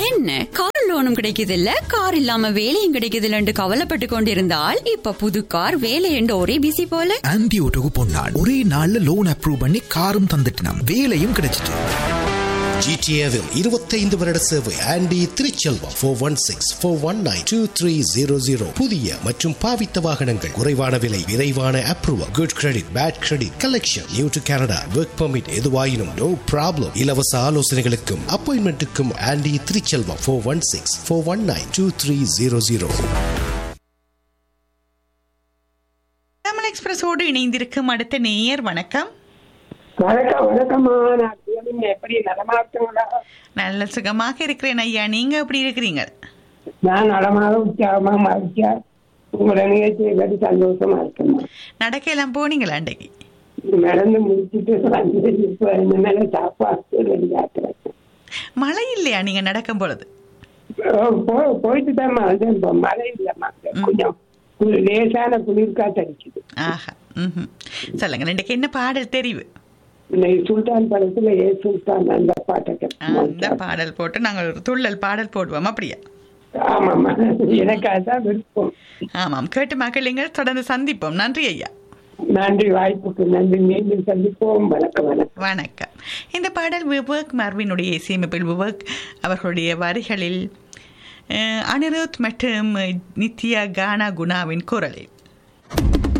என்ன கார் லோனும் கிடைக்குது இல்ல கார் இல்லாம வேலையும் கிடைக்குது இல்லன்னு கவலைப்பட்டு கொண்டிருந்தால் இப்ப புது கார் வேலை என்று ஒரே பிசி போல ஆன்டி ஓட்டோக்கு பொன்னான் ஒரே நாள்ல லோன் அப்ரூவ் பண்ணி காரும் தந்துட்டினான் வேலையும் கிடைச்சிட்டு ஜிடிஏவில் இருபத்தைந்து வருட சேவை Andy Thiruchelvam four one six four one nine two three zero zero புதிய மற்றும் பாவித்த வாகனங்கள் குறைவான விலை விரைவான approval good credit bad credit collection new to Canada work permit எதுவாயினும் நோ ப்ராப்ளம் இலவச ஆலோசனைகளுக்கும் அப்பாயின்மெண்ட்டுக்கும் Andy Thiruchelvam four one six four one nine two three zero zero Tamil எக்ஸ்பிரஸோடு இணைந்திருக்கும் அடுத்த நேயர் வணக்கம் வணக்கம் வணக்கம்மா நான் சிவலிங்க எப்படி நலமா இருக்கீங்களா நல்ல சுகமாக இருக்கிறேன் ஐயா நீங்க எப்படி இருக்கிறீங்க நான் நலமாக உற்சாகமா மகிழ்ச்சியா உங்களோட நிகழ்ச்சியை பற்றி சந்தோஷமா இருக்கேம்மா நடக்கலாம் போனீங்களா அன்றைக்கு நடந்து முடிச்சுட்டு வந்து இப்போ இந்த மேல சாப்பாடு ரெடியாக்குறேன் மழை இல்லையா நீங்க நடக்கும் பொழுது போயிட்டு தான்மா வந்து இப்போ மழை இல்லைம்மா கொஞ்சம் குளிர் லேசான குளிர் காத்து அடிக்குது ஆஹா ம் சொல்லுங்க இன்றைக்கு என்ன பாடல் தெரிவு இன்னைக்கு சுல்தான் படத்துல ஏ சுல்தான் அந்த பாட்டை அந்த கேட்போம். பாடல் போட்டு நாங்கள் ஒரு துள்ளல் பாடல் போடுவோம் அப்படியா ஆமாம்மா எனக்கு அதுதான் விருப்பம் ஆமாம் கேட்டு மக்களுங்கள் தொடர்ந்து சந்திப்போம் நன்றி ஐயா நன்றி வாய்ப்புக்கு நன்றி மீண்டும் சந்திப்போம் வணக்கம் வணக்கம் வணக்கம் இந்த பாடல் விவேக் மர்வினுடைய இசையமைப்பில் விவேக் அவர்களுடைய வரிகளில் அஹ், அனிருத் மற்றும் நித்யா கானா குணாவின் குரலில்